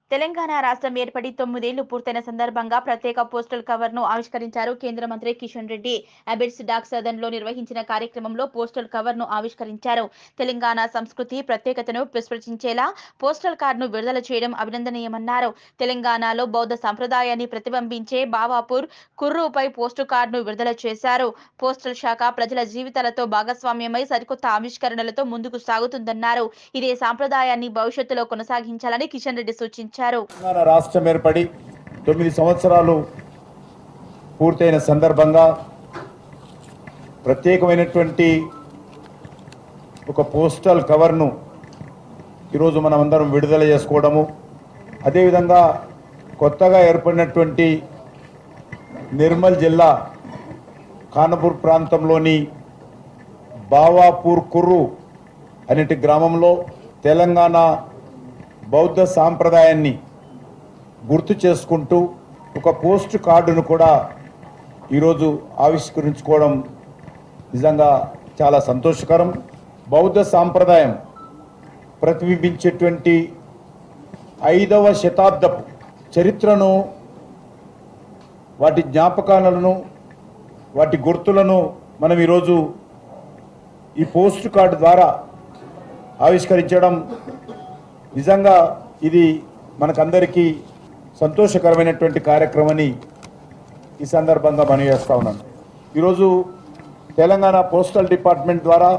తెలంగాణ రాష్ట్రం ఏర్పడి తొమ్మిదేళ్లు పూర్తయిన సందర్భంగా ప్రత్యేక పోస్టల్ కవర్ ను ఆవిష్కరించారు కేంద్ర మంత్రి కిషన్ రెడ్డి అబిడ్స్ డాక్ సదన్ లో నిర్వహించిన కార్యక్రమంలో పోస్టల్ కవర్ ను ఆవిష్కరించారు తెలంగాణ సంస్కృతి ప్రత్యేకతను ప్రస్ఫుటించేలా పోస్టల్ కార్డును విడుదల చేయడం అభినందనీయమన్నారు తెలంగాణలో బౌద్ధ సంప్రదాయాన్ని ప్రతిబింబించే బావాపూర్ కుర్రుపై పోస్టు కార్డును విడుదల చేశారు పోస్టల్ శాఖ ప్రజల జీవితాలతో భాగస్వామ్యమై సరికొత్త ఆవిష్కరణలతో ముందుకు సాగుతుందన్నారు ఇదే సాంప్రదాయాన్ని భవిష్యత్తులో కొనసాగించాలని కిషన్ రెడ్డి సూచించారు తెలంగాణ రాష్ట్రం ఏర్పడి తొమ్మిది సంవత్సరాలు పూర్తయిన సందర్భంగా ప్రత్యేకమైనటువంటి ఒక పోస్టల్ కవర్ను ఈరోజు మనం అందరం విడుదల చేసుకోవడము అదేవిధంగా కొత్తగా ఏర్పడినటువంటి నిర్మల్ జిల్లా ఖానపూర్ ప్రాంతంలోని బావాపూర్ కుర్రు అనేటి గ్రామంలో తెలంగాణ బౌద్ధ సాంప్రదాయాన్ని గుర్తు చేసుకుంటూ ఒక పోస్ట్ కార్డును కూడా ఈరోజు ఆవిష్కరించుకోవడం నిజంగా చాలా సంతోషకరం బౌద్ధ సాంప్రదాయం ప్రతిబింబించేటువంటి ఐదవ శతాబ్దపు చరిత్రను వాటి జ్ఞాపకాలను వాటి గుర్తులను మనం ఈరోజు ఈ పోస్ట్ కార్డు ద్వారా ఆవిష్కరించడం నిజంగా ఇది మనకందరికీ సంతోషకరమైనటువంటి కార్యక్రమని ఈ సందర్భంగా మనం చేస్తా ఉన్నాను ఈరోజు తెలంగాణ పోస్టల్ డిపార్ట్మెంట్ ద్వారా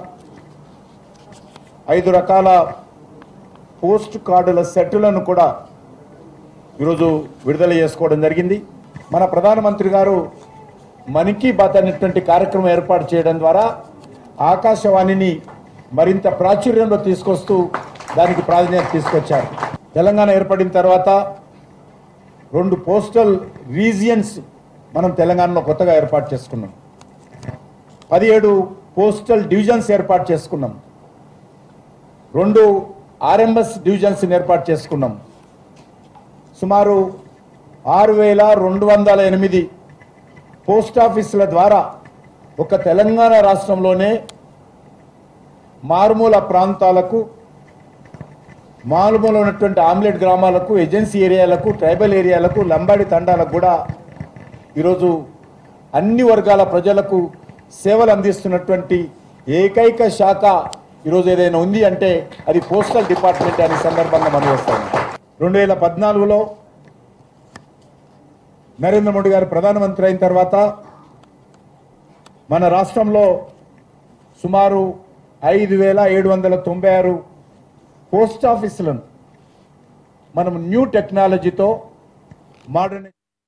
ఐదు రకాల పోస్ట్ కార్డుల సెట్లను కూడా ఈరోజు విడుదల చేసుకోవడం జరిగింది మన ప్రధానమంత్రి గారు మన్ కీ బాత్ అనేటువంటి కార్యక్రమం ఏర్పాటు చేయడం ద్వారా ఆకాశవాణిని మరింత ప్రాచుర్యంలో తీసుకొస్తూ దానికి ప్రాధాన్యత తీసుకొచ్చారు తెలంగాణ ఏర్పడిన తర్వాత రెండు పోస్టల్ రీజియన్స్ మనం తెలంగాణలో కొత్తగా ఏర్పాటు చేసుకున్నాం పదిహేడు పోస్టల్ డివిజన్స్ ఏర్పాటు చేసుకున్నాం రెండు ఆర్ఎంఎస్ డివిజన్స్ ఏర్పాటు చేసుకున్నాం సుమారు ఆరు వేల రెండు వందల ఎనిమిది పోస్ట్ ఆఫీసుల ద్వారా ఒక తెలంగాణ రాష్ట్రంలోనే మారుమూల ప్రాంతాలకు మారుమూల ఉన్నటువంటి ఆమ్లెట్ గ్రామాలకు ఏజెన్సీ ఏరియాలకు ట్రైబల్ ఏరియాలకు లంబాడి తండాలకు కూడా ఈరోజు అన్ని వర్గాల ప్రజలకు సేవలు అందిస్తున్నటువంటి ఏకైక శాఖ ఈరోజు ఏదైనా ఉంది అంటే అది పోస్టల్ డిపార్ట్మెంట్ అనే సందర్భంగా మనం చేస్తాం రెండు వేల పద్నాలుగులో నరేంద్ర మోడీ గారు ప్రధానమంత్రి అయిన తర్వాత మన రాష్ట్రంలో సుమారు ఐదు వేల ఏడు వందల తొంభై ఆరు పోస్ట్ ఆఫీసులను మనం న్యూ టెక్నాలజీతో మోడర్న్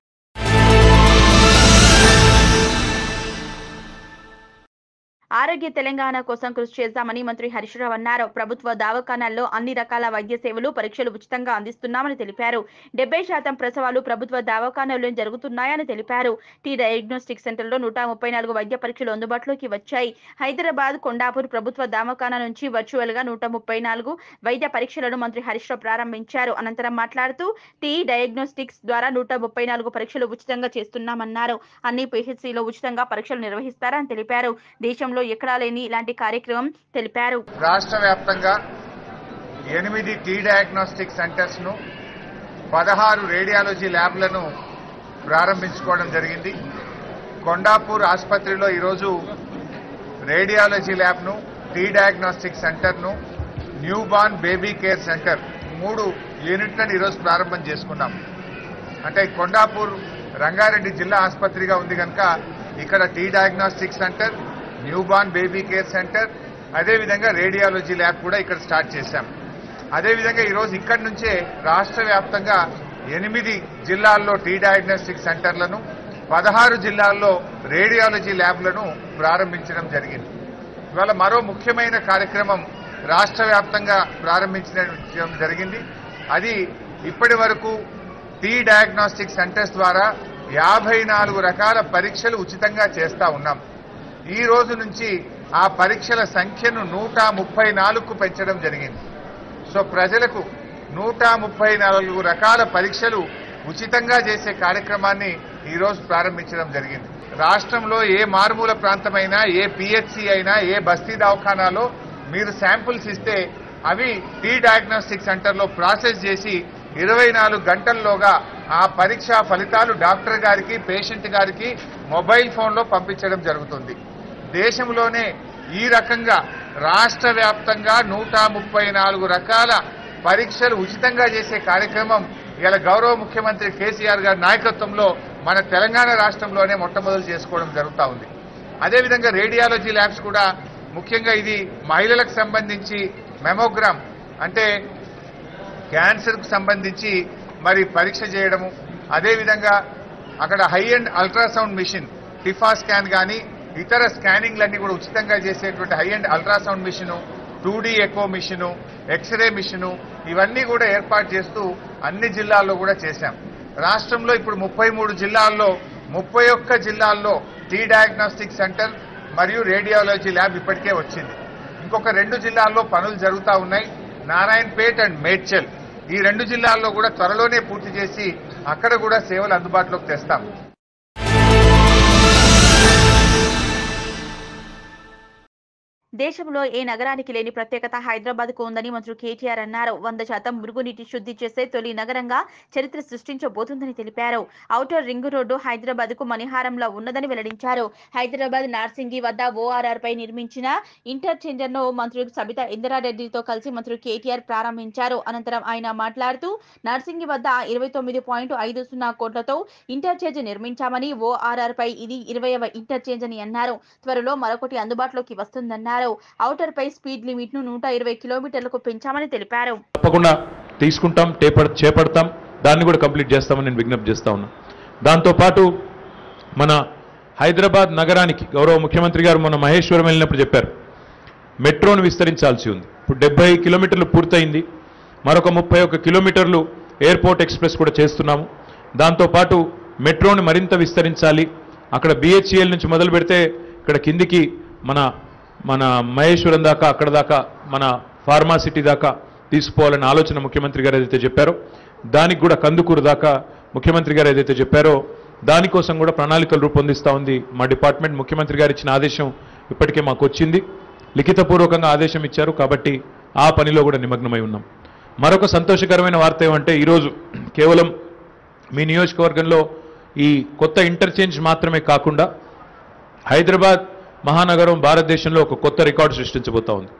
ఆరోగ్య తెలంగాణ కోసం కృషి చేద్దామని మంత్రి హరీష్ రావు అన్నారు ప్రభుత్వ దవాఖానాల్లో అన్ని రకాల వైద్య సేవలు పరీక్షలు ఉచితంగా అందిస్తున్నామని తెలిపారు డెబ్బై శాతం ప్రసవాలు ప్రభుత్వ దవాఖానాల్లో జరుగుతున్నాయని తెలిపారు టీ డయాగ్నోస్టిక్ సెంటర్లో నూట ముప్పై నాలుగు వైద్య పరీక్షలు అందుబాటులోకి వచ్చాయి హైదరాబాద్ కొండాపూర్ ప్రభుత్వ దవాఖానా నుంచి వర్చువల్ గా నూట ముప్పై నాలుగు వైద్య పరీక్షలను మంత్రి హరీష్ రావు ప్రారంభించారు అనంతరం మాట్లాడుతూ టీ డయాగ్నోస్టిక్స్ ద్వారా నూట ముప్పై నాలుగు పరీక్షలు ఉచితంగా చేస్తున్నామన్నారు అన్ని పిహెచ్సిలో ఉచితంగా పరీక్షలు నిర్వహిస్తారని తెలిపారు దేశంలో ఎక్కడా లేని ఇలాంటి కార్యక్రమం తెలిపారు రాష్ట్ర వ్యాప్తంగా ఎనిమిది టీ డయాగ్నోస్టిక్ సెంటర్స్ ను పదహారు రేడియాలజీ ల్యాబ్లను ప్రారంభించుకోవడం జరిగింది కొండాపూర్ ఆసుపత్రిలో ఈరోజు రేడియాలజీ ల్యాబ్ను టీ డయాగ్నోస్టిక్ సెంటర్ను new born baby care centre మూడు యూనిట్లను ఈరోజు ప్రారంభం చేసుకున్నాం అంటే కొండాపూర్ రంగారెడ్డి జిల్లా ఆసుపత్రిగా ఉంది కనుక ఇక్కడ T diagnostic centre new born baby care centre అదేవిధంగా రేడియాలజీ ల్యాబ్ కూడా ఇక్కడ స్టార్ట్ చేశాం అదేవిధంగా ఈరోజు ఇక్కడి నుంచే రాష్ట్ర వ్యాప్తంగా ఎనిమిది జిల్లాల్లో టీ డయాగ్నోస్టిక్ సెంటర్లను పదహారు జిల్లాల్లో రేడియాలజీ ల్యాబ్లను ప్రారంభించడం జరిగింది ఇవాళ మరో ముఖ్యమైన కార్యక్రమం రాష్ట్ర వ్యాప్తంగా ప్రారంభించడం జరిగింది అది ఇప్పటి వరకు టీ డయాగ్నోస్టిక్ సెంటర్స్ ద్వారా యాభై నాలుగు రకాల పరీక్షలు ఉచితంగా చేస్తా ఉన్నాం ఈ రోజు నుంచి ఆ పరీక్షల సంఖ్యను నూట ముప్పై నాలుగుకు పెంచడం జరిగింది సో ప్రజలకు నూట ముప్పై నాలుగు రకాల పరీక్షలు ఉచితంగా చేసే కార్యక్రమాన్ని ఈ రోజు ప్రారంభించడం జరిగింది రాష్ట్రంలో ఏ మారుమూల ప్రాంతమైనా ఏ పిహెచ్సి అయినా ఏ బస్తీ దవాఖానాలో మీరు శాంపుల్స్ ఇస్తే అవి టీ డయాగ్నోస్టిక్ సెంటర్లో ప్రాసెస్ చేసి ఇరవై నాలుగు గంటల్లోగా ఆ పరీక్ష ఫలితాలు డాక్టర్ గారికి పేషెంట్ గారికి మొబైల్ ఫోన్లో పంపించడం జరుగుతుంది దేశంలోనే ఈ రకంగా రాష్ట్ర వ్యాప్తంగా నూట ముప్పై నాలుగు రకాల పరీక్షలు ఉచితంగా చేసే కార్యక్రమం ఇలా గౌరవ ముఖ్యమంత్రి కేసీఆర్ గారి నాయకత్వంలో మన తెలంగాణ రాష్ట్రంలోనే మొట్టమొదలు చేసుకోవడం జరుగుతూ ఉంది అదేవిధంగా రేడియాలజీ ల్యాబ్స్ కూడా ముఖ్యంగా ఇది మహిళలకు సంబంధించి మెమోగ్రామ్ అంటే క్యాన్సర్కు సంబంధించి మరి పరీక్ష చేయడము అదేవిధంగా అక్కడ high end ultrasound machine TIFFA scan కానీ ఇతర స్కానింగ్లన్నీ కూడా ఉచితంగా చేసేటువంటి high end ultrasound machine two D echo machine X-ray machine ఇవన్నీ కూడా ఏర్పాటు చేస్తూ అన్ని జిల్లాల్లో కూడా చేశాం రాష్ట్రంలో ఇప్పుడు ముప్పై మూడు జిల్లాల్లో ముప్పై ఒక్క జిల్లాల్లో టీ డయాగ్నోస్టిక్ సెంటర్ మరియు రేడియాలజీ ల్యాబ్ ఇప్పటికే వచ్చింది ఇంకొక రెండు జిల్లాల్లో పనులు జరుగుతూ ఉన్నాయి నారాయణపేట్ అండ్ మేడ్చల్ ఈ రెండు జిల్లాల్లో కూడా త్వరలోనే పూర్తి చేసి అక్కడ కూడా సేవలు అందుబాటులోకి తెస్తాం దేశంలో ఏ నగరానికి లేని ప్రత్యేకత హైదరాబాద్ కు ఉందని మంత్రి కేటీఆర్ అన్నారు వంద శాతం మురుగునీటి శుద్ధి చేసే తొలి నగరంగా చరిత్ర సృష్టించబోతుందని తెలిపారు ఔటర్ రింగ్ రోడ్డు హైదరాబాద్ కు మణిహారంలో ఉన్నదని వెల్లడించారు హైదరాబాద్ నార్సింగి వద్ద ఓఆర్ఆర్ పై నిర్మించిన ఇంటర్చేంజర్ ను మంత్రి సబితా ఇందిరారెడ్డితో కలిసి మంత్రి కేటీఆర్ ప్రారంభించారు అనంతరం ఆయన మాట్లాడుతూ నార్సింగి వద్ద ఇరవై తొమ్మిది పాయింట్ ఐదు సున్నా కోట్లతో ఇంటర్చేంజ్ నిర్మించామని ఓఆర్ఆర్ పై ఇది ఇరవైవ ఇంటర్చేంజ్ అని అన్నారు త్వరలో మరొకటి అందుబాటులోకి వస్తుందన్నారు ఔటర్ పై స్పీడ్ లిమిట్ ను నూట ఇరవై కిలోమీటర్లకు పెంచామని తెలిపారు తప్పకుండా తీసుకుంటాం టేపర్ చేపడతాం దాన్ని కూడా కంప్లీట్ చేస్తామని నేను విజ్ఞప్తి చేస్తా ఉన్నా దాంతోపాటు మన హైదరాబాద్ నగరానికి గౌరవ ముఖ్యమంత్రి గారు మన మహేశ్వరం వెళ్ళినప్పుడు చెప్పారు మెట్రోను విస్తరించాల్సి ఉంది ఇప్పుడు డెబ్బై కిలోమీటర్లు పూర్తయింది మరొక ముప్పై ఒక్క కిలోమీటర్లు ఎయిర్పోర్ట్ ఎక్స్ప్రెస్ కూడా చేస్తున్నాము దాంతోపాటు మెట్రోని మరింత విస్తరించాలి అక్కడ బిహెచ్ఈఎల్ నుంచి మొదలు పెడితే ఇక్కడ కిందికి మన మన మహేశ్వరం దాకా అక్కడ దాకా మన ఫార్మాసిటీ దాకా తీసుకుపోవాలనే ఆలోచన ముఖ్యమంత్రి గారు ఏదైతే చెప్పారో దానికి కూడా కందుకూరు దాకా ముఖ్యమంత్రి గారు ఏదైతే చెప్పారో దానికోసం కూడా ప్రణాళికలు రూపొందిస్తూ ఉంది మా డిపార్ట్మెంట్ ముఖ్యమంత్రి గారు ఇచ్చిన ఆదేశం ఇప్పటికే మాకు వచ్చింది లిఖితపూర్వకంగా ఆదేశం ఇచ్చారు కాబట్టి ఆ పనిలో కూడా నిమగ్నమై ఉన్నాం మరొక సంతోషకరమైన వార్త ఏమంటే ఈరోజు కేవలం మీ నియోజకవర్గంలో ఈ కొత్త ఇంటర్చేంజ్ మాత్రమే కాకుండా హైదరాబాద్ మహానగరం భారతదేశంలో ఒక కొత్త రికార్డు సృష్టించబోతా ఉంది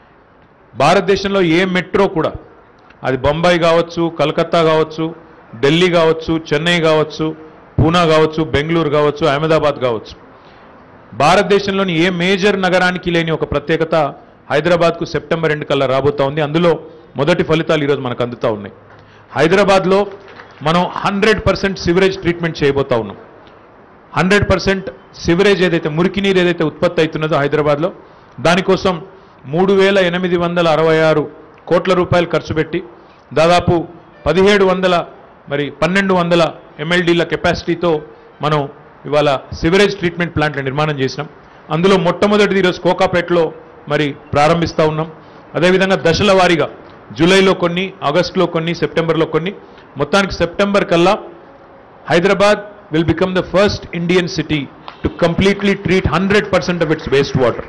భారతదేశంలో ఏ మెట్రో కూడా అది బొంబాయి కావచ్చు కలకత్తా కావచ్చు ఢిల్లీ కావచ్చు చెన్నై కావచ్చు పూనా కావచ్చు బెంగళూరు కావచ్చు అహ్మదాబాద్ కావచ్చు భారతదేశంలోని ఏ మేజర్ నగరానికి లేని ఒక ప్రత్యేకత హైదరాబాద్కు సెప్టెంబర్ రెండు కల్లా రాబోతా ఉంది అందులో మొదటి ఫలితాలు ఈరోజు మనకు అందుతా ఉన్నాయి హైదరాబాద్లో మనం హండ్రెడ్ పర్సెంట్ సివరేజ్ ట్రీట్మెంట్ చేయబోతా ఉన్నాం హండ్రెడ్ పర్సెంట్ సివరేజ్ ఏదైతే మురికి నీరు ఏదైతే ఉత్పత్తి అవుతున్నదో హైదరాబాద్లో దానికోసం మూడు వేల ఎనిమిది వందల అరవై ఆరు కోట్ల రూపాయలు ఖర్చు పెట్టి దాదాపు పదిహేడు వందల మరి పన్నెండు వందల ఎంఎల్డీల కెపాసిటీతో మనం ఇవాళ సివరేజ్ ట్రీట్మెంట్ ప్లాంట్ల నిర్మాణం చేసినాం అందులో మొట్టమొదటిది ఈరోజు కోకాపేటలో మరి ప్రారంభిస్తూ ఉన్నాం అదేవిధంగా దశల వారీగా జూలైలో కొన్ని ఆగస్టులో కొన్ని సెప్టెంబర్లో కొన్ని మొత్తానికి సెప్టెంబర్ కల్లా Hyderabad will become the first Indian city to completely treat hundred percent of its waste water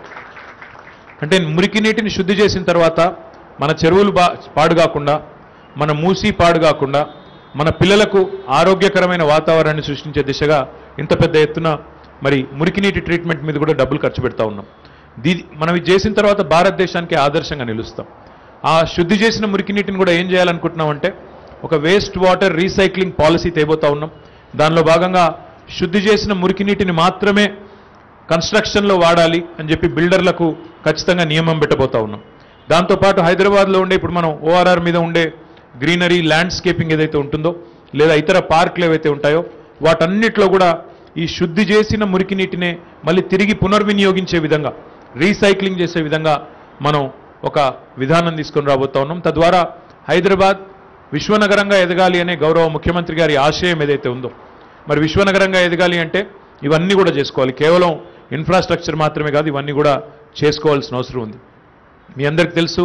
అంటే మురికి నీటిని శుద్ధి చేసిన తర్వాత మన చెరువులు బా పాడు కాకుండా మన మూసి పాడు కాకుండా మన పిల్లలకు ఆరోగ్యకరమైన వాతావరణాన్ని సృష్టించే దిశగా ఇంత పెద్ద ఎత్తున మరి మురికి నీటి ట్రీట్మెంట్ మీద కూడా డబ్బులు ఖర్చు పెడతా ఉన్నాం దీ మనం ఇది చేసిన తర్వాత భారతదేశానికి ఆదర్శంగా నిలుస్తాం ఆ శుద్ధి చేసిన మురికి నీటిని కూడా ఏం చేయాలనుకుంటున్నాం అంటే ఒక వేస్ట్ వాటర్ రీసైక్లింగ్ పాలసీ తేబోతా ఉన్నాం దానిలో భాగంగా శుద్ధి చేసిన మురికి నీటిని మాత్రమే కన్స్ట్రక్షన్లో వాడాలి అని చెప్పి బిల్డర్లకు ఖచ్చితంగా నియమం పెట్టబోతా ఉన్నాం దాంతోపాటు హైదరాబాద్లో ఉండే ఇప్పుడు మనం ఓఆర్ఆర్ మీద ఉండే గ్రీనరీ ల్యాండ్స్కేపింగ్ ఏదైతే ఉంటుందో లేదా ఇతర పార్కులు ఏవైతే ఉంటాయో వాటన్నిటిలో కూడా ఈ శుద్ధి చేసిన మురికి నీటినే మళ్ళీ తిరిగి పునర్వినియోగించే విధంగా రీసైక్లింగ్ చేసే విధంగా మనం ఒక విధానం తీసుకొని రాబోతా ఉన్నాం తద్వారా హైదరాబాద్ విశ్వనగరంగా ఎదగాలి అనే గౌరవ ముఖ్యమంత్రి గారి ఆశయం ఏదైతే ఉందో మరి విశ్వనగరంగా ఎదగాలి అంటే ఇవన్నీ కూడా చేసుకోవాలి కేవలం ఇన్ఫ్రాస్ట్రక్చర్ మాత్రమే కాదు ఇవన్నీ కూడా చేసుకోవాల్సిన అవసరం ఉంది మీ అందరికి తెలుసు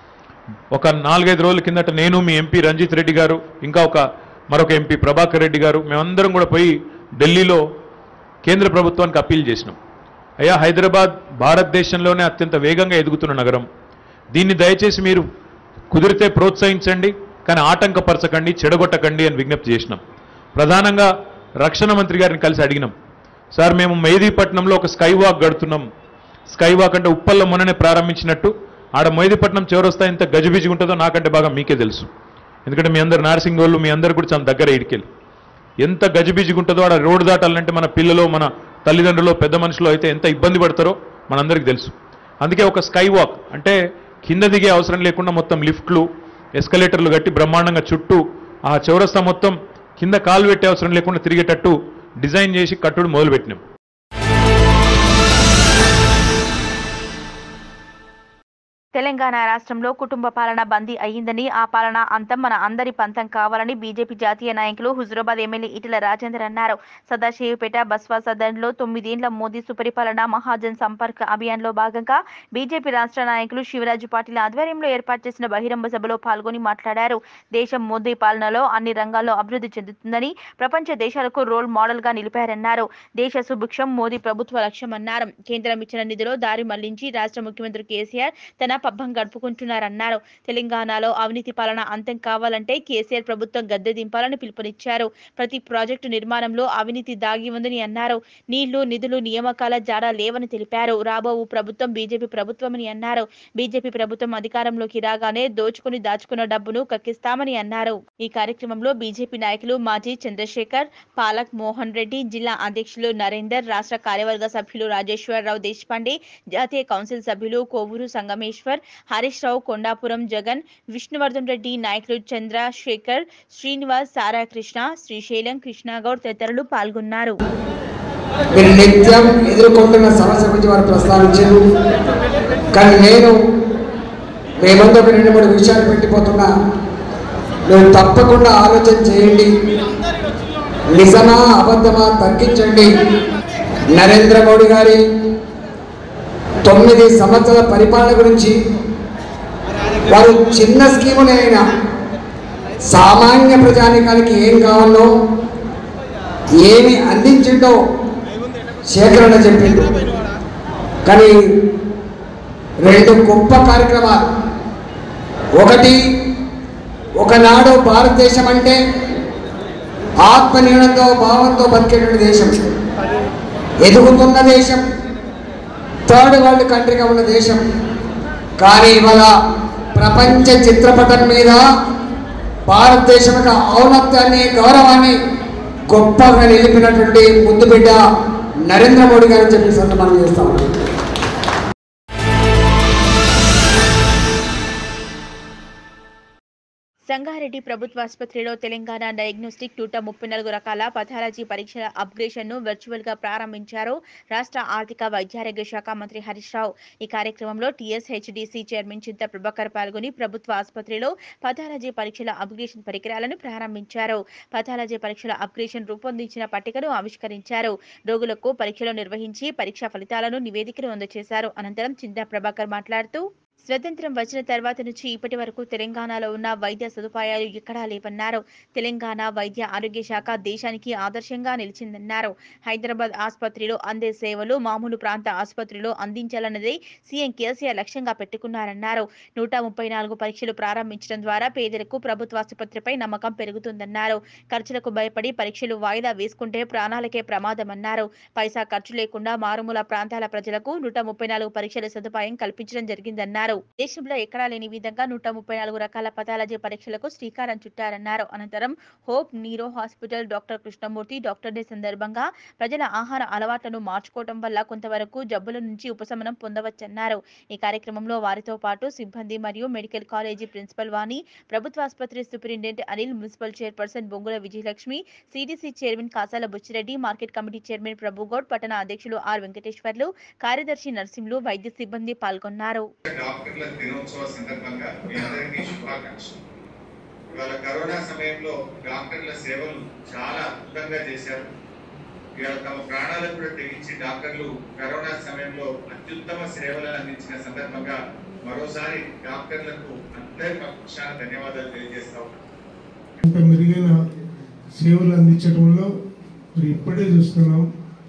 ఒక నాలుగైదు రోజుల కిందట నేను మీ ఎంపీ రంజిత్ రెడ్డి గారు ఇంకా ఒక మరొక ఎంపీ ప్రభాకర్ రెడ్డి గారు మేమందరం కూడా పోయి ఢిల్లీలో కేంద్ర ప్రభుత్వానికి అప్పీల్ చేసినాం అయ్యా హైదరాబాద్ భారతదేశంలోనే అత్యంత వేగంగా ఎదుగుతున్న నగరం దీన్ని దయచేసి మీరు కుదిరితే ప్రోత్సహించండి కానీ ఆటంకపరచకండి చెడగొట్టకండి అని విజ్ఞప్తి చేసినాం ప్రధానంగా రక్షణ మంత్రి గారిని కలిసి అడిగినాం సార్ మేము మెహదీపట్నంలో ఒక స్కై వాక్ గడుతున్నాం స్కై వాక్ అంటే ఉప్పల్లో మొన్ననే ప్రారంభించినట్టు ఆడ మెహదీపట్నం చివరొస్తా ఎంత గజిబిజిగా ఉంటుందో నాకంటే బాగా మీకే తెలుసు ఎందుకంటే మీ అందరు నార్సింగ్ వాళ్ళు మీ అందరు కూడా చాలా దగ్గర ఇడికెళ్ళి ఎంత గజిబిజిగా ఉంటుందో ఆడ రోడ్డు దాటాలంటే మన పిల్లలు మన తల్లిదండ్రులు పెద్ద మనుషులు అయితే ఎంత ఇబ్బంది పడతారో మనందరికీ తెలుసు అందుకే ఒక స్కై వాక్ అంటే కింద దిగే అవసరం లేకుండా మొత్తం లిఫ్ట్లు ఎస్కలేటర్లు కట్టి బ్రహ్మాండంగా చుట్టూ ఆ చౌరస్తా మొత్తం కింద కాలు పెట్టే అవసరం లేకుండా తిరిగేటట్టు డిజైన్ చేసి కట్టుడు మొదలుపెట్టినాం తెలంగాణ రాష్ట్రంలో కుటుంబ పాలన బందీ అయ్యిందని ఆ పాలన అంతం మన అందరి పంతం కావాలని బీజేపీ జాతీయ నాయకులు హుజురాబాద్ ఎమ్మెల్యే ఈటెల రాజేందర్ అన్నారు సదాశివపేట బస్వా సదన్లో తొమ్మిదేండ్ల మోదీ సుపరిపాలన మహాజన్ సంపర్క్ అభియాన్లో భాగంగా బీజేపీ రాష్ట్ర నాయకులు శివరాజు పాటిల్ ఆధ్వర్యంలో ఏర్పాటు చేసిన బహిరంగ సభలో పాల్గొని మాట్లాడారు దేశం మోదీ పాలనలో అన్ని రంగాల్లో అభివృద్ధి చెందుతుందని ప్రపంచ దేశాలకు రోల్ మోడల్ గా నిలిపారన్నారు దేశ సుభిక్షం మోదీ ప్రభుత్వ లక్ష్యమన్నారు కేంద్రం ఇచ్చిన నిధిలో దారి మళ్లించి రాష్ట్ర ముఖ్యమంత్రి కేసీఆర్ తన పబ్బం గడుపుకుంటున్నారన్నారు తెలంగాణలో అవినీతి పాలన అంతం కావాలంటే కేసీఆర్ ప్రభుత్వం గద్దె దింపాలని పిలుపునిచ్చారు ప్రతి ప్రాజెక్టు నిర్మాణంలో అవినీతి దాగి ఉందని అన్నారు నీళ్లు నిధులు నియామకాల జాడా లేవని తెలిపారు రాబోవు ప్రభుత్వం బీజేపీ ప్రభుత్వమని అన్నారు బీజేపీ ప్రభుత్వం అధికారంలోకి రాగానే దోచుకుని దాచుకున్న డబ్బును కక్కిస్తామని అన్నారు ఈ కార్యక్రమంలో బీజేపీ నాయకులు మాజీ చంద్రశేఖర్ పాలక్ మోహన్ రెడ్డి జిల్లా అధ్యక్షులు నరేందర్ రాష్ట్ర కార్యవర్గ సభ్యులు రాజేశ్వరరావు దేశపాండే జాతీయ కౌన్సిల్ సభ్యులు కోవూరు సంగమేశ్వర్ హరీష్ రావు కొండాపురం జగన్ విష్ణువర్ధన్ రెడ్డి నాయకులు చంద్రశేఖర్ శ్రీనివాస్ సారాకృష్ణ శ్రీశైలం కృష్ణగౌడ్ తదితరులు పాల్గొన్నారు మీరు నిత్యం ఎదుర్కొంటున్న సమస్య గురించి వారు ప్రస్తావించారు కానీ నేను మీ ముందు ఒక రెండు మూడు విషయాలు పెట్టిపోతున్నా మీరు తప్పకుండా ఆలోచన చేయండి నిజమా అబద్ధమా తగ్గించండి నరేంద్ర మోడీ గారి తొమ్మిది సంవత్సరాల పరిపాలన గురించి వారు చిన్న స్కీములే అయినా సామాన్య ప్రజానికానికి ఏం కావాలో ఏమి అందించిండో శేఖరణ చెప్పిండు కానీ రెండు గొప్ప కార్యక్రమాలు ఒకటి ఒకనాడు భారతదేశం అంటే ఆత్మనిర్ణంతో భావంతో బతికేటువంటి దేశం ఎదుగుతున్న దేశం థర్డ్ వరల్డ్ కంట్రీగా ఉన్న దేశం కానీ ఇవాళ ప్రపంచ చిత్రపటం మీద భారతదేశం యొక్క ఔన్నత్యాన్ని గౌరవాన్ని గొప్పగా నిలిపినటువంటి ముద్దు బిడ్డ నరేంద్ర మోడీ గారు చెప్పి సంతమానం చేస్తా ఉన్నాం సంగారెడ్డి ప్రభుత్వ ఆసుపత్రిలో తెలంగాణ డయాగ్నోస్టిక్ నూట ముప్పై నాలుగు రకాల పథాలజీ పరీక్షల అప్గ్రేషన్ ను వర్చువల్ గా ప్రారంభించారు రాష్ట్ర ఆర్థిక వైద్యారోగ్య శాఖ మంత్రి హరీష్ రావు ఈ కార్యక్రమంలో టీఎస్హెచ్డిసి చైర్మన్ చింత ప్రభాకర్ పాల్గొని ప్రభుత్వ ఆసుపత్రిలో పథాలజీ పరీక్షల అప్గ్రేషన్ పరికరాలను ప్రారంభించారు పథాలజీ పరీక్షల అప్గ్రేషన్ రూపొందించిన పట్టికను ఆవిష్కరించారు రోగులకు పరీక్షలు నిర్వహించి పరీక్షా ఫలితాలను నివేదికను అందజేశారు అనంతరం చింతా ప్రభాకర్ మాట్లాడుతూ స్వతంత్రం వచ్చిన తర్వాత నుంచి ఇప్పటి వరకు తెలంగాణలో ఉన్న వైద్య సదుపాయాలు ఎక్కడా లేవన్నారు తెలంగాణ వైద్య ఆరోగ్య శాఖ దేశానికి ఆదర్శంగా నిలిచిందన్నారు హైదరాబాద్ ఆసుపత్రిలో అందే సేవలు మామూలు ప్రాంత ఆసుపత్రిలో అందించాలన్నదే సీఎం కేసీఆర్ లక్ష్యంగా పెట్టుకున్నారన్నారు నూట ముప్పై నాలుగు పరీక్షలు ప్రారంభించడం ద్వారా పేదలకు ప్రభుత్వ ఆసుపత్రిపై నమ్మకం పెరుగుతుందన్నారు ఖర్చులకు భయపడి పరీక్షలు వాయిదా వేసుకుంటే ప్రాణాలకే ప్రమాదమన్నారు పైసా ఖర్చు లేకుండా మారుమూల ప్రాంతాల ప్రజలకు నూట ముప్పై నాలుగు పరీక్షల సదుపాయం కల్పించడం జరిగిందన్నారు దేశంలో ఎక్కడా లేని విధంగా నూట ముప్పై నాలుగు రకాల పథాలజీ పరీక్షలకు శ్రీకారం చుట్టారన్నారు అనంతరం Hope Neuro Hospital doctor Krishnamurthy doctor day సందర్భంగా ప్రజల ఆహార అలవాట్లను మార్చుకోవడం వల్ల కొంతవరకు జబ్బుల నుంచి ఉపశమనం పొందవచ్చన్నారు ఈ కార్యక్రమంలో వారితో పాటు సిబ్బంది మరియు మెడికల్ కాలేజీ ప్రిన్సిపల్ వాణి ప్రభుత్వ ఆసుపత్రి superintendent Anil municipal chairperson Bongula Vijayalakshmi CDC chairman Kasala Butchireddy market committee chairman Prabhugoud పట్టణ అధ్యక్షులు ఆర్ వెంకటేశ్వర్లు కార్యదర్శి నర్సింలు వైద్య సిబ్బంది పాల్గొన్నారు డాక్టర్ల దినోత్సవ సందర్భంగా మీ అందరికీ శుభాకాంక్షలు ఇవాళ కరోనా సమయంలో డాక్టర్ల సేవలు చాలా అద్భుతంగా చేశారు ఇవాళ తమ ప్రాణాలను కూడా తెగించి డాక్టర్లు కరోనా సమయంలో అత్యుత్తమ సేవలను అందించిన సందర్భంగా మరోసారి డాక్టర్లకు అందరి పక్షాన ధన్యవాదాలు తెలియజేస్తా ఉన్నాను ఇంత మెరుగైన సేవలు అందించడంలో మరి ఇప్పుడే చూస్తున్నాం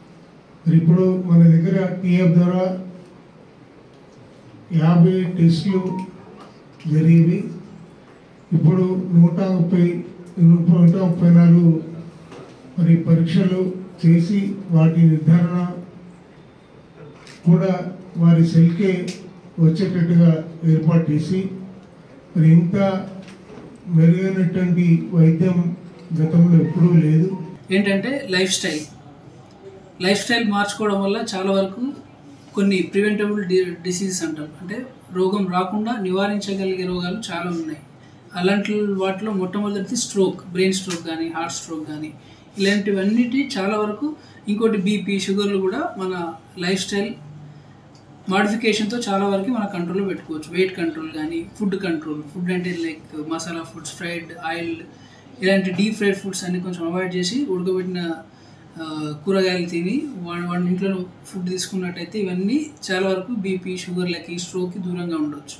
మరి ఇప్పుడు మన దగ్గర టీఎఫ్ ద్వారా యాభై టెస్టులు జరిగేవి ఇప్పుడు నూట ముప్పై నూట ముప్పై నాలుగు మరి పరీక్షలు చేసి వాటి నిర్ధారణ కూడా వారి సెల్కే వచ్చేటట్టుగా ఏర్పాటు చేసి మరి ఇంత మెరుగైనటువంటి వైద్యం గతంలో ఎప్పుడూ లేదు ఏంటంటే లైఫ్ స్టైల్ లైఫ్ స్టైల్ మార్చుకోవడం వల్ల చాలా వరకు కొన్ని ప్రివెంటబుల్ డి డిసీజెస్ అంటాం అంటే రోగం రాకుండా నివారించగలిగే రోగాలు చాలా ఉన్నాయి అలాంటి వాటిలో మొట్టమొదటిది స్ట్రోక్ బ్రెయిన్ స్ట్రోక్ కానీ హార్ట్ స్ట్రోక్ కానీ ఇలాంటివన్నిటి చాలా వరకు ఇంకోటి బీపీ షుగర్లు కూడా మన లైఫ్ స్టైల్ మాడిఫికేషన్తో చాలా వరకు మన కంట్రోల్లో పెట్టుకోవచ్చు వెయిట్ కంట్రోల్ కానీ ఫుడ్ కంట్రోల్ ఫుడ్ అంటే like masala foods fried oil ఇలాంటి డీప్ ఫ్రైడ్ ఫుడ్స్ అన్ని కొంచెం అవాయిడ్ చేసి ఉడకబెట్టిన ఆ, కూరగాయలు తిని వాడి వాడి ఇంట్లో ఫుడ్ తీసుకున్నట్టయితే ఇవన్నీ చాలా వరకు బీపీ షుగర్లకి స్ట్రోక్కి దూరంగా ఉండొచ్చు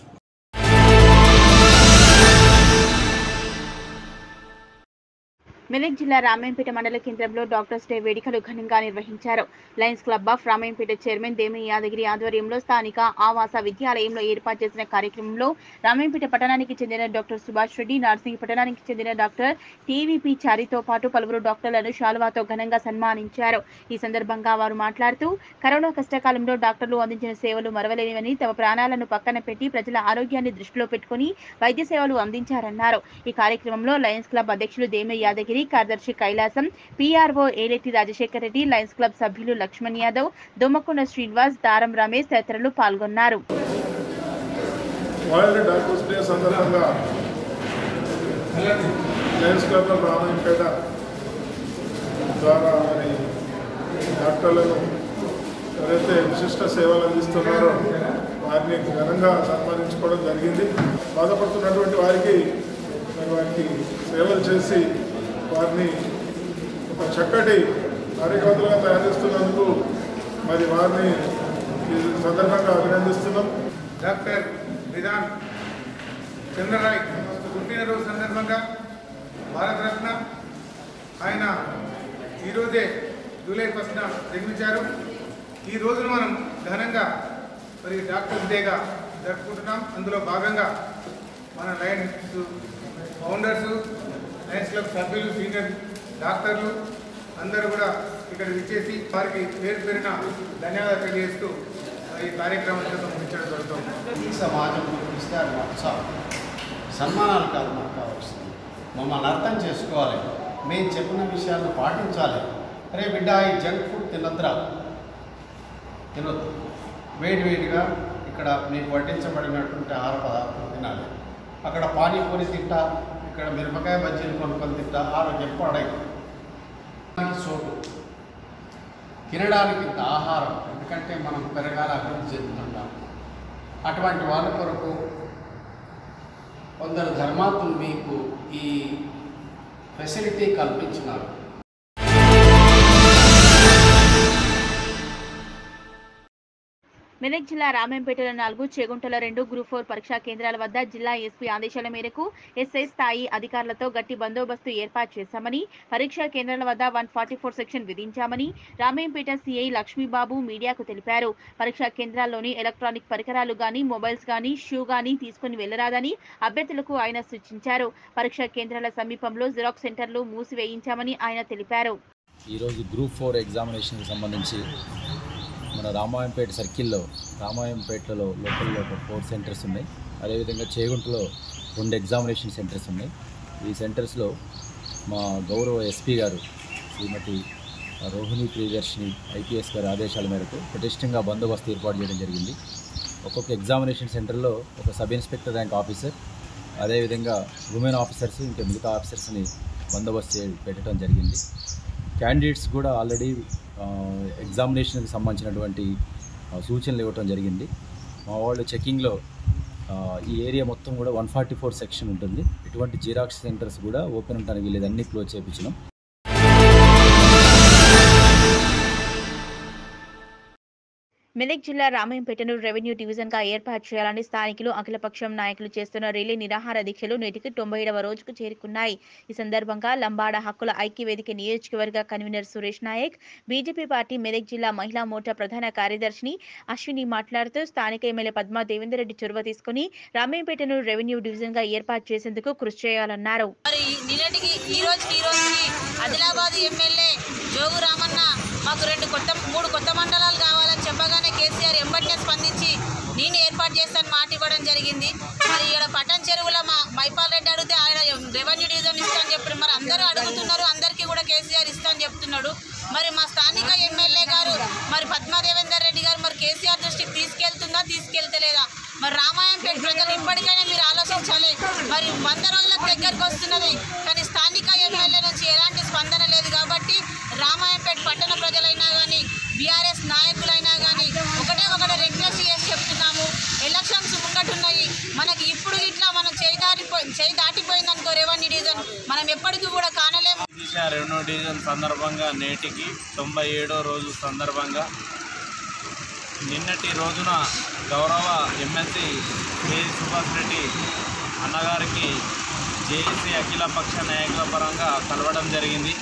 మెదక్ జిల్లా రామాయంపేట మండల కేంద్రంలో డాక్టర్స్ డే వేడుకలు ఘనంగా నిర్వహించారు Lions Club of Ramayampet chairman Demini Yadagiri ఆధ్వర్యంలో స్థానిక ఆవాస విద్యాలయంలో ఏర్పాటు చేసిన కార్యక్రమంలో రామాయంపేట పట్టణానికి చెందిన డాక్టర్ సుభాష్ రెడ్డి నార్సింగ్ పట్టణానికి చెందిన డాక్టర్ టీవీపీ చారితో పాటు పలువురు డాక్టర్లను శాలువాతో ఘనంగా సన్మానించారు ఈ సందర్భంగా వారు మాట్లాడుతూ కరోనా కష్టకాలంలో డాక్టర్లు అందించిన సేవలు మరవలేనివని తమ ప్రాణాలను పక్కన పెట్టి ప్రజల ఆరోగ్యాన్ని దృష్టిలో పెట్టుకుని వైద్య సేవలు అందించారన్నారు ఈ కార్యక్రమంలో లయన్స్ క్లబ్ అధ్యక్షులు దేమే యాదగిరి కార్యదర్శి Kailasam PRO Eleti Rajasekhar Reddy Lions Club సభ్యులు లక్ష్మణ్ యాదవ్ దొమ్మకొండ శ్రీనివాస్ దారం రమేష్ తదితరులు పాల్గొన్నారు వరల్డ్ డాక్టర్స్ డే సందర్భంగా లయన్స్ క్లబ్ ఆఫ్ రామాయంపేట ద్వారా మరి డాక్టర్లను ఎవరైతే విశిష్ట సేవలు అందిస్తున్నారో వారిని ఘనంగా సన్మానించుకోవడం జరిగింది బాధపడుతున్నటువంటి వారికి మరి వారికి సేవలు చేసి వారిని ఒక చక్కటి కార్యకర్తలుగా తయారు చేస్తున్నందుకు మరి వారిని ఈ సందర్భంగా అభినందిస్తున్నాం డాక్టర్ విధాన్ చంద్రరాయ్ పుట్టినరోజు సందర్భంగా భారతరత్న ఆయన ఈరోజే జూలై ఫస్ట్న జన్మించారు ఈ రోజును మనం ఘనంగా మరి డాక్టర్స్ డేగా జరుపుకుంటున్నాం అందులో భాగంగా మన లయన్స్ ఫౌండర్స్ లయన్స్ క్లబ్ సభ్యులు సీనియర్ డాక్టర్లు అందరూ కూడా ఇక్కడ విచ్చేసి వారికి పేరు పేరున ధన్యవాదాలు తెలియజేస్తూ ఈ కార్యక్రమాన్ని ముగించడం జరుగుతుంది ఈ సమాజం ఇస్తే అది ఉత్సాహం సన్మానాలు కాదు మాకు కావాల్సింది మమ్మల్ని అర్థం చేసుకోవాలి మేము చెప్పిన విషయాలను పాటించాలి అరే బిడ్డ ఈ జంక్ ఫుడ్ తినద్దురా తినొద్దు వేడి వేడిగా ఇక్కడ మీకు వడ్డించబడినటువంటి ఆహార పదార్థాలు తినాలి అక్కడ పానీపూరి తింటా ఇక్కడ మిరపకాయ బజ్జీలు కొనుక్కొని తింటా ఆరోగ్యం పాడై చోటు తినడానికి ఇంత ఆహారం ఎందుకంటే మనం పెరగాల అభివృద్ధి చెందుతుంటాం అటువంటి వాళ్ళ కొరకు కొందరు ధర్మాత్ములు మీకు ఈ ఫెసిలిటీ కల్పించినారు మెదక్ జిల్లా రామంపేటలో నాలుగు చేగుంటలో రెండు గ్రూప్ ఫోర్ పరీక్షా కేంద్రాల వద్ద జిల్లా ఎస్పీ ఆదేశాల మేరకు ఎస్ఐ స్థాయి అధికారులతో గట్టి బందోబస్తు ఏర్పాటు చేశామని పరీక్షా కేంద్రాల వద్ద వన్ ఫార్టీ ఫోర్ సెక్షన్ విధించామని రామేంపేట సీఐ లక్ష్మీబాబు మీడియాకు తెలిపారు పరీక్షా కేంద్రాల్లోని ఎలక్ట్రానిక్ పరికరాలు గాని మొబైల్స్ గాని షూ గాని తీసుకుని వెళ్లరాదని అభ్యర్థులకు ఆయన సూచించారు పరీక్షా కేంద్రాల సమీపంలో జిరాక్స్ సెంటర్లు మూసివేయించామని ఆయన తెలిపారు ఈరోజు గ్రూప్ ఫోర్ ఎగ్జామినేషన్కి సంబంధించి మన రామాయంపేట సర్కిల్లో రామాయంపేటలో లోకల్లో ఒక ఫోర్ సెంటర్స్ ఉన్నాయి అదేవిధంగా చేగుంటలో రెండు ఎగ్జామినేషన్ సెంటర్స్ ఉన్నాయి ఈ సెంటర్స్లో మా గౌరవ ఎస్పీ గారు శ్రీమతి రోహిణి ప్రియదర్శిని ఐపీఎస్ గారి ఆదేశాల మేరకు పటిష్టంగా బందోబస్తు ఏర్పాటు చేయడం జరిగింది ఒక్కొక్క ఎగ్జామినేషన్ సెంటర్లో ఒక సబ్ ఇన్స్పెక్టర్ ర్యాంక్ ఆఫీసర్ అదేవిధంగా ఉమెన్ ఆఫీసర్స్ ఇంకా మిగతా ఆఫీసర్స్ని బందోబస్తు చే- పెట్టడం జరిగింది క్యాండిడేట్స్ కూడా ఆల్రెడీ ఎగ్జామినేషన్కి సంబంధించినటువంటి ఆ, సూచనలు ఇవ్వటం జరిగింది మా వాళ్ళు చెకింగ్లో ఆ, ఈ ఏరియా మొత్తం కూడా వన్ ఫార్టీ ఫోర్ సెక్షన్ ఉంటుంది ఎటువంటి జిరాక్స్ సెంటర్స్ కూడా ఓపెన్ ఉండడానికి వీలేదు అన్ని క్లోజ్ చేయించినాం మెదక్ జిల్లా రామాయంపేటను రెవెన్యూ డివిజన్ గా ఏర్పాటు చేయాలని స్థానికులు అఖిలపక్షం నాయకులు చేస్తున్న రిలే నిరాహార దీక్షలు నేటికి తొంభై ఏడవ రోజుకు చేరుకున్నాయి ఈ సందర్భంగా లంబాడ హక్కుల ఐక్యవేదిక నియోజకవర్గ convener Suresh Naik BJP party Medak జిల్లా మహిళా మోర్చా ప్రధాన కార్యదర్శిని అశ్విని మాట్లాడుతూ స్థానిక ఎమ్మెల్యే పద్మా దేవేందర్ రెడ్డి చొరవ తీసుకుని రామాయంపేటను రెవెన్యూ డివిజన్ గా ఏర్పాటు చేసేందుకు కృషి చేయాలన్నారు మరి నిన్నటికి ఈ రోజుకి ఈ రోజుకి ఆదిలాబాద్ ఎమ్మెల్యే జోగు రామన్న మాకు రెండు కొత్త మూడు కొత్త మండలాలు కావాలని చెప్పగానే కేసీఆర్ ఎంబటినే స్పందించి నేను ఏర్పాటు చేస్తాను మాట ఇవ్వడం జరిగింది మరి ఇక్కడ పట్టణ్ చెరువుల మా మైపాల్ రెడ్డి అడిగితే ఆయన రెవెన్యూ డివిజన్ ఇస్తాను చెప్పారు మరి అందరూ అడుగుతున్నారు అందరికీ కూడా కేసీఆర్ ఇస్తాను చెప్తున్నాడు మరి మా స్థానిక ఎమ్మెల్యే గారు మరి పద్మా దేవేందర్ రెడ్డి గారు మరి కేసీఆర్ దృష్టికి తీసుకెళ్తుందా తీసుకెళ్తలేదా మరి రామాయంపేట ప్రజలు ఇప్పటికైనా మీరు ఆలోచించాలి మరి వంద రోజులకు దగ్గరకు వస్తున్నది కానీ స్థానిక ఎమ్మెల్యే నుంచి ఎలాంటి స్పందన లేదు కాబట్టి రామాయంపేట పట్టణ ప్రజలైనా కానీ బీఆర్ఎస్ నాయకులైనా కానీ ఒకటే ఒకటే రిక్వెస్ట్ చేసి చెప్తున్నాము ఎలక్షన్స్ ముంగటున్నాయి మనకి ఇప్పుడు ఇట్లా మనం చేయి దాటిపోయి చేయి దాటిపోయింది అనుకో రెవెన్యూ డివిజన్ మనం ఎప్పటికీ కూడా కానలేము దిశ రెవెన్యూ డివిజన్ సందర్భంగా నేటికి తొంభై ఏడో రోజు సందర్భంగా నిన్నటి రోజున గౌరవ ఎమ్మెల్సీ కె సుభాష్ రెడ్డి అన్నగారికి జేఏసీ అఖిలపక్ష నాయకుల పరంగా కలవడం జరిగింది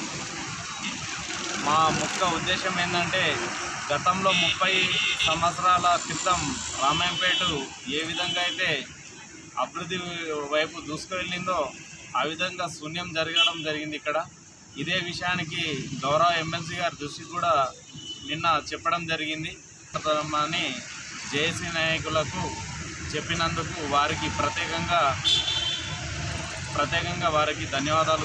మా ముఖ్య ఉద్దేశం ఏంటంటే గతంలో ముప్పై సంవత్సరాల క్రితం రామాయంపేట ఏ విధంగా అయితే అభివృద్ధి వైపు దూసుకువెళ్ళిందో ఆ విధంగా శూన్యం జరగడం జరిగింది ఇక్కడ ఇదే విషయానికి గౌరవ ఎమ్మెల్సీ గారి దృష్టి కూడా నిన్న చెప్పడం జరిగింది అని జేఏసీ నాయకులకు చెప్పినందుకు వారికి ప్రత్యేకంగా ప్రత్యేకంగా వారికి ధన్యవాదాలు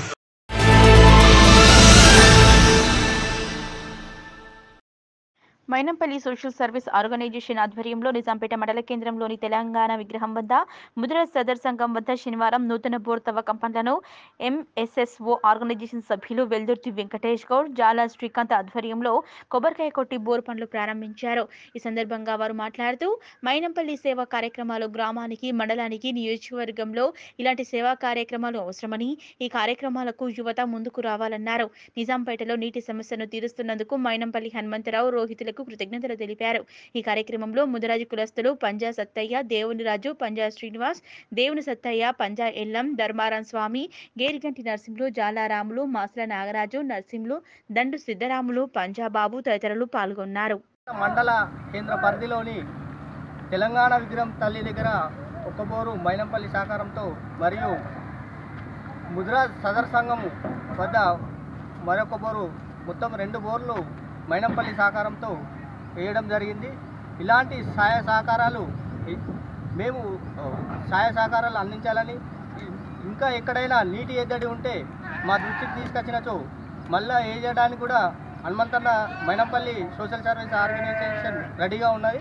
మైనంపల్లి సోషల్ సర్వీస్ ఆర్గనైజేషన్ ఆధ్వర్యంలో నిజాంపేట మండల కేంద్రంలోని తెలంగాణ విగ్రహం వద్ద ముద్ర సదర్ సంఘం వద్ద శనివారం నూతన బోర్ తవ్వకం పనులను ఎంఎస్ఎస్ఓ ఆర్గనైజేషన్ సభ్యులు వెల్దుర్తి వెంకటేష్ గౌడ్ జాలా శ్రీకాంత్ ఆధ్వర్యంలో కొబ్బరికాయ కొట్టి బోర్ పనులు ప్రారంభించారు ఈ సందర్భంగా వారు మాట్లాడుతూ మైనంపల్లి సేవా కార్యక్రమాలు గ్రామానికి మండలానికి నియోజకవర్గంలో ఇలాంటి సేవా కార్యక్రమాలు అవసరమని ఈ కార్యక్రమాలకు యువత ముందుకు రావాలన్నారు నిజాంపేటలో నీటి సమస్యను తీరుస్తున్నందుకు మైనంపల్లి హనుమంతరావు రోహితులకు కృతజ్ఞతలు తెలిపారు ఈ కార్యక్రమంలో ముదరాజు కులస్తులు పంజా సత్తయ్య దేవుని రాజు పంజా శ్రీనివాస్ దేవుని సత్తయ్య పంజా ఎల్లం ధర్మారాం స్వామి గేరిగంటి నరసింహులు జాలారాములు మాసల నాగరాజు నరసింహులు దండు సిద్ధరాములు పంజాబాబు తదితరులు పాల్గొన్నారు మండల కేంద్ర పరిధిలోని తెలంగాణ విగ్రహం తల్లి దగ్గర ఒక బోరు మైనంపల్లి సహకారంతో మరియు ముద్రా సదర్ సంఘము వద్ద మరొక బోరు మొత్తం రెండు బోర్లు మైనంపల్లి సహకారంతో వేయడం జరిగింది ఇలాంటి సహాయ సహకారాలు ఇ- మేము ఆ, సహాయ సహకారాలు అందించాలని ఇ- ఇంకా ఎక్కడైనా నీటి ఎద్దడి ఉంటే మా దృష్టికి తీసుకొచ్చినచో మళ్ళా ఏ చేయడానికి కూడా Hanumanthanna Mynampally social service organisation రెడీగా ఉన్నది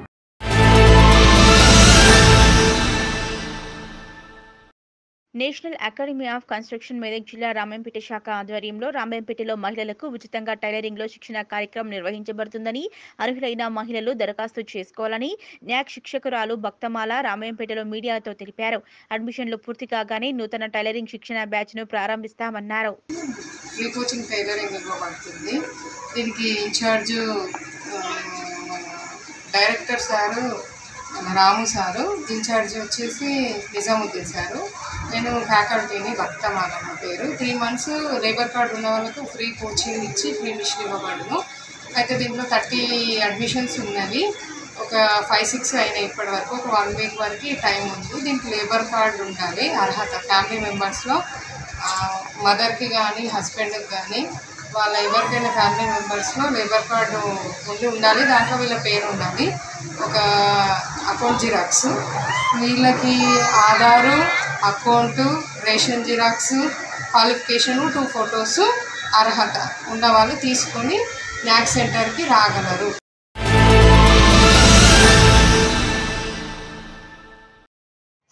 national academy of construction Medak జిల్లా రామంపేట శాఖ ఆధ్వర్యంలో రామంపేటలో మహిళలకు ఉచితంగా టైలరింగ్ లో శిక్షణ కార్యక్రమం నిర్వహించబడుతుందని అర్హులైన మహిళలు దరఖాస్తు చేసుకోవాలని న్యాక్ శిక్షకురాలు భక్తమాల రామాయంపేటలో మీడియాతో తెలిపారు అడ్మిషన్లు పూర్తి కాగానే నూతన టైలరింగ్ శిక్షణ బ్యాచ్ ను ప్రారంభిస్తామన్నారు ఫ్రీ కోచింగ్ టైలరింగ్ ఇవ్వబడుతుంది దీనికి ఇన్ఛార్జ్ ఆ, మన డైరెక్టర్ సారు మన రాము సారు ఇన్ఛార్జ్ వచ్చేసి నిజాముద్దీన్ సారు నేను ఫ్యాకల్టీని భక్తమాల నా పేరు త్రీ మంత్స్ లేబర్ కార్డు ఉన్న వాళ్ళకు ఫ్రీ కోచింగ్ ఇచ్చి ఫ్రీ మిషన్ ఇవ్వబడును అయితే దీంట్లో థర్టీ అడ్మిషన్స్ ఉన్నవి ఒక ఫైవ్ సిక్స్ అయినాయి ఇప్పటి వరకు ఒక వన్ వీక్ వరకు టైం ఉంది దీనికి లేబర్ కార్డు ఉండాలి అర్హత ఫ్యామిలీ మెంబర్స్లో మదర్కి కానీ హస్బెండ్కి కానీ వాళ్ళ ఎవరికైనా ఫ్యామిలీ మెంబర్స్లో లేబర్ కార్డు ఉండి ఉండాలి దాంట్లో వీళ్ళ పేరు ఉండాలి ఒక అకౌంట్ జిరాక్స్ వీళ్ళకి Aadhaar account ration xerox qualification two photos అర్హత ఉన్న వాళ్ళు తీసుకొని న్యాక్ సెంటర్కి రాగలరు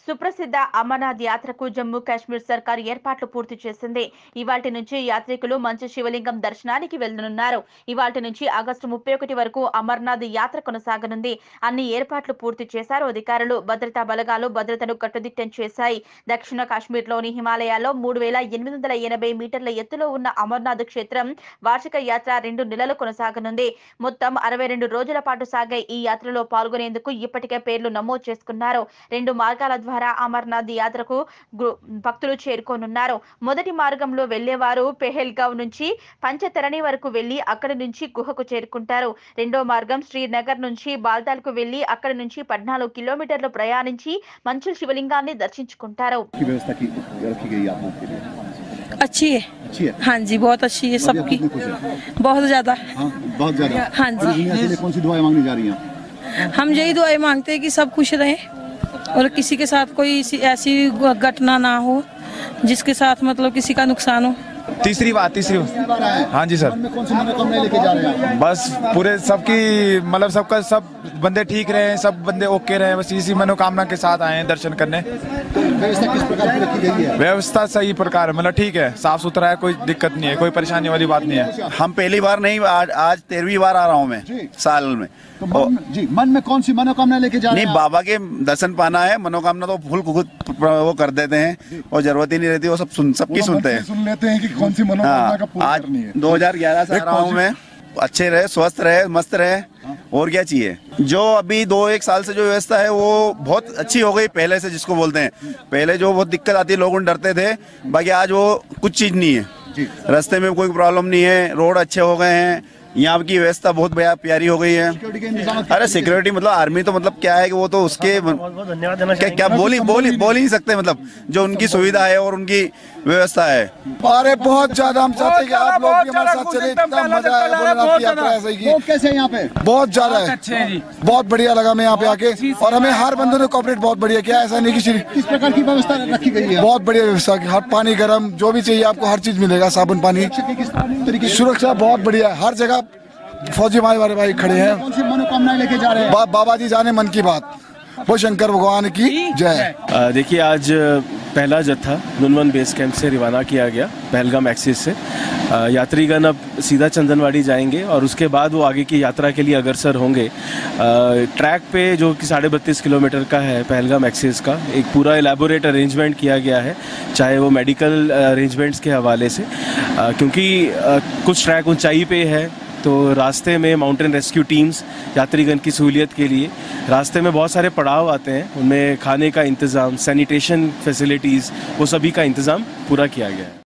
సుప్రసిద్ధ అమర్నాథ్ యాత్రకు జమ్మూ కాశ్మీర్ సర్కార్ ఏర్పాట్లు పూర్తి చేసింది ఇవాటి నుంచి యాత్రికులు మంచు శివలింగం దర్శనానికి వెళ్లనున్నారు ఇవాటి నుంచి ఆగస్టు ముప్పై ఒకటి వరకు అమర్నాథ్ యాత్ర కొనసాగనుంది అన్ని ఏర్పాట్లు పూర్తి చేశారు అధికారులు భద్రతా బలగాలు భద్రతను కట్టుదిట్టం చేశాయి దక్షిణ కాశ్మీర్లోని హిమాలయాల్లో మూడు వేల ఎనిమిది వందల ఎనభై మీటర్ల ఎత్తులో ఉన్న అమర్నాథ్ క్షేత్రం వార్షిక యాత్ర రెండు నెలలు కొనసాగనుంది మొత్తం అరవై రెండు రోజుల పాటు సాగే ఈ యాత్రలో పాల్గొనేందుకు ఇప్పటికే పేర్లు నమోదు చేసుకున్నారు రెండు మార్గాల ద్వారా అమర్నాథ్ యాత్రకు గు- భక్తులు చేరుకోనున్నారు మొదటి మార్గంలో వెళ్లేవారు పెహల్గావ్ నుంచి పంచతరణి వరకు వెళ్లి అక్కడి నుంచి గుహకు చేరుకుంటారు రెండో మార్గం శ్రీనగర్ నుంచి బాల్తాల్కు వెళ్లి అక్కడి నుంచి పద్నాలుగు కిలోమీటర్లు ప్రయాణించి మంచు శివలింగాన్ని దర్శించుకుంటారు की व्यवस्था की रखी गई आप लोग के लिए अच्छी है अच्छी है हाँ जी बहुत अच्छी है सबकी बहुत ज्यादा हाँ बहुत ज्यादा हाँ जी। पूरी दुनिया के लिए कौन सी दुआएं मांगनी जा रही हैं आप? हम यही दुआएं मांगते हैं कि सब खुश रहें और किसी के साथ कोई ऐसी- ऐसी घटना ना हो जिसके साथ मतलब किसी का नुकसान हो तीसरी बात तीसरी हाँ जी सर मन में कौन सी मनोकामनाएं लेके जा रहे हैं आप? बस पूरे सबकी मतलब सबका सब बंदे ठीक रहे सब बंदे ओके रहे बस इसी मनोकामना के साथ आए हैं दर्शन करने तो व्यवस्था किस प्रकार की रखी गई है व्यवस्था सही प्रकार है मतलब ठीक है साफ सुथरा है कोई दिक्कत नहीं है कोई परेशानी वाली बात नहीं है हम पहली बार नहीं आज आज तेरहवीं बार आ रहा हूँ मैं साल में तो मन में, जी मन में कौन सी मनोकामनाएं लेके जा रहे नहीं हैं आप? बाबा के दर्शन पाना है मनोकामना तो फुल खुद वो कर देते हैं और जरूरत ही नहीं रहती वो सब सुन सबकी वो सुनते मन से हैं सुन लेते हैं कि कौन सी मनोकामना का हाँ पूरी आज करनी है 2011 से आ एक रहा हूँ positive- मैं अच्छे रहे स्वस्थ रहे मस्त रहे और क्या चाहिए जो अभी दो एक साल से जो व्यवस्था है वो बहुत अच्छी हो गई पहले से जिसको बोलते हैं पहले जो बहुत दिक्कत आती लोग डरते थे बाकी आज वो कुछ चीज नहीं है रास्ते में कोई प्रॉब्लम नहीं है रोड अच्छे हो गए हैं यहाँ की व्यवस्था बहुत बढ़िया प्यारी हो गई है अरे सिक्योरिटी मतलब आर्मी तो मतलब क्या है कि वो तो उसके क्या, क्या बोल ही बोल ही बोल ही नहीं सकते मतलब जो उनकी सुविधा है और उनकी व्यवस्था है अरे बहुत ज्यादा हम चाहते हैं कि आप लोग भी हमारे साथ चले इतना मजा आया भोलेनाथ की यात्रा है सही की लोग कैसे हैं यहाँ पे बहुत ज्यादा है बहुत बढ़िया लगा मैं यहाँ पे आके और हमें हर बंदे ने कॉपरेट बहुत बढ़िया किया ऐसा नहीं कि सिर्फ किस प्रकार की व्यवस्था रखी गई है बहुत बढ़िया व्यवस्था की हर पानी गर्म जो भी चाहिए आपको हर चीज मिलेगा साबुन पानी तरीके से सुरक्षा बहुत बढ़िया है हर जगह फौजी हमारे हमारे भाई खड़े हैं कौन सी मनोकामनाएं लेके जा रहे हैं बा, बाबा जी जाने मन की बात वो शंकर भगवान की जय अ, देखिए आज पहला जत्था नुनवन बेस कैंप से रवाना किया गया पहलगाम एक्सिस से अ, यात्रीगण अब सीधा चंदनवाड़ी जाएंगे और उसके बाद वो आगे की यात्रा के लिए अग्रसर होंगे अ, ट्रैक पे जो कि साढ़े बत्तीस किलोमीटर का है पहलगाम एक्सिस का एक पूरा एलेबोरेट अरेंजमेंट किया गया है चाहे वो मेडिकल अरेंजमेंट्स के हवाले से अ, क्योंकि अ, कुछ ट्रैक ऊंचाई पे है तो रास्ते में माउंटेन रेस्क्यू टीम्स यात्रीगण की सहूलियत के लिए रास्ते में बहुत सारे पड़ाव आते हैं उनमें खाने का इंतज़ाम सैनिटेशन फैसिलिटीज़ वो सभी का इंतज़ाम पूरा किया गया है